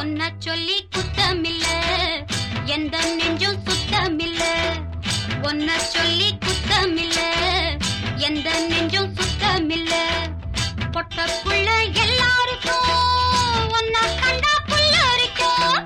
ஒன்ன சொல்லி குத்தமில்ல எந்த நெஞ்சும் சுத்தமில்ல ஒன்ன சொல்லி குத்தமில்ல எந்த நெஞ்சும் சுத்தமில்ல பொட்ட புள்ள எல்லாருக்கும் ஒன்ன கண்டா புள்ள இருக்கும்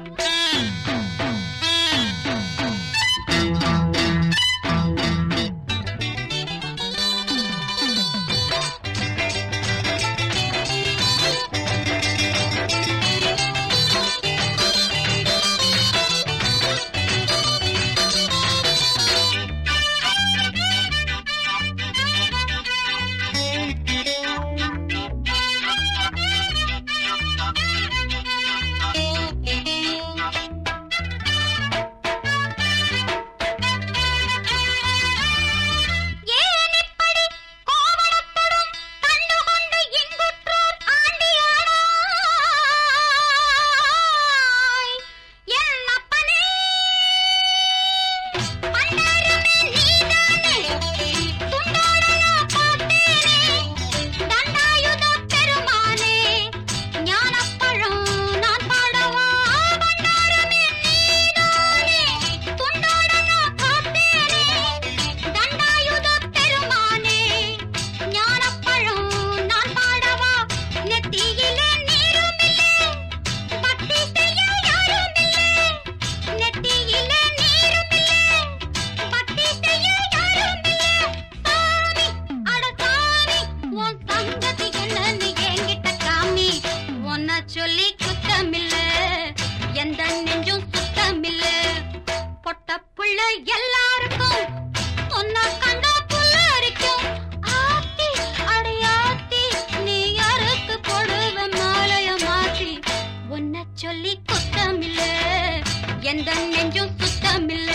ஏன் இப்படி கோவணத்துடன் கண்டுகொண்டு இங்குற்றோர் ஆண்டியானாய்? என் அப்பனே, பண்டாரமே நீதானே, துண்டோட நான் பார்த்தேனே, தண்டாயுதப் பெருமானே, ஞானப்பழம் நான் பாடவா? பண்டாரமே நீதானே, துண்டோட நான் பார்த்தேனே, தண்டாயுதப் பெருமானே, ஞானப்பழம் நான் பாடவா? நெத்தியிலே நீருமில்லை, பக்தி செய்ய யாருமில்லை. நெத்தியிலே நீருமில்லை, பக்தி செய்ய யாருமில்லை. சாமி, அட சாமி, உன் சங்கதி என்னன்னு என்கிட்ட காமி. உன்னை சொல்லி குத்தமில்ல, எந்த நெஞ்சும் சுத்தமில்ல. பொட்ட புள்ள எல்லாருக்கும் உன்னை கண்டா புல்லரிக்கும். ஆத்தி, அடியாத்தி, நீ யாருக்கு போடுவ மாலைய மாத்தி? உன்னை சொல்லி குத்தமில்ல, எந்த நெஞ்சும் சுத்தமில்ல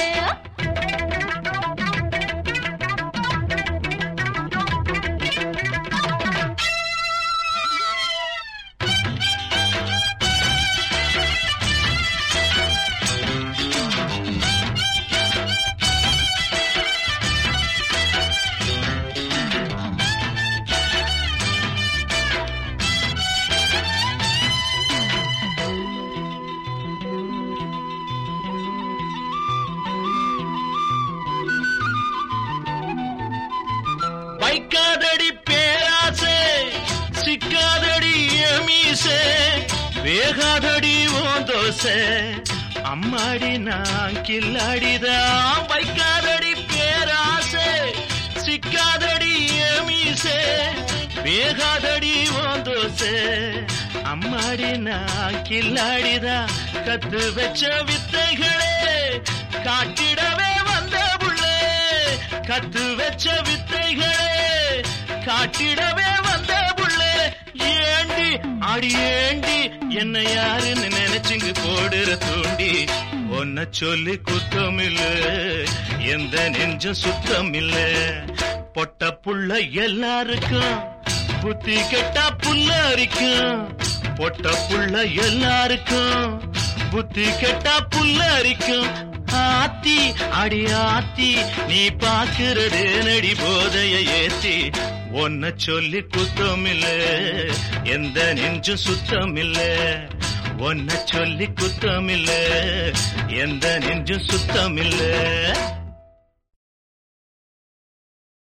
வைக்காதடி பேராசை சிக்காதடி மீசே வேகாதடி ஓ தோசை அம்மாடி நான் கில்லாடிதான் வைக்காதடி பேராசை சிக்காதடி மீசே வேகாதடி ஓ தோசை அம்மாடி நான் கில்லாடிதான் கத்து வச்ச வித்தைகளே காட்டிடவே வந்த புள்ளே கத்து வச்ச வித்தைகளே காட்டிடவே வந்த புள்ளே ஏண்டி அடி ஏண்டி என்ன யாருன்னு நினைச்சுங்க போடுற தூண்டி ஒன்ன சொல்லி குத்தம் இல்ல எந்த நெஞ்சும் சுத்தம் இல்ல பொட்ட புள்ள எல்லாருக்கும் புத்தி கெட்டா புல்ல அரிக்கும் பொட்ட புள்ள எல்லாருக்கும் புத்தி கெட்டா புல்ல அரிக்கும் ஆத்தி அடி ஆத்தி நீ பாக்குறது நடி போதைய ஏத்தி ஒன்ன சொல்லி குத்தம் இல்ல எந்த நெஞ்சும் சுத்தம் இல்ல ஒன்ன சொல்லி குத்தம் இல்ல எந்த நெஞ்சும் சுத்தம் இல்ல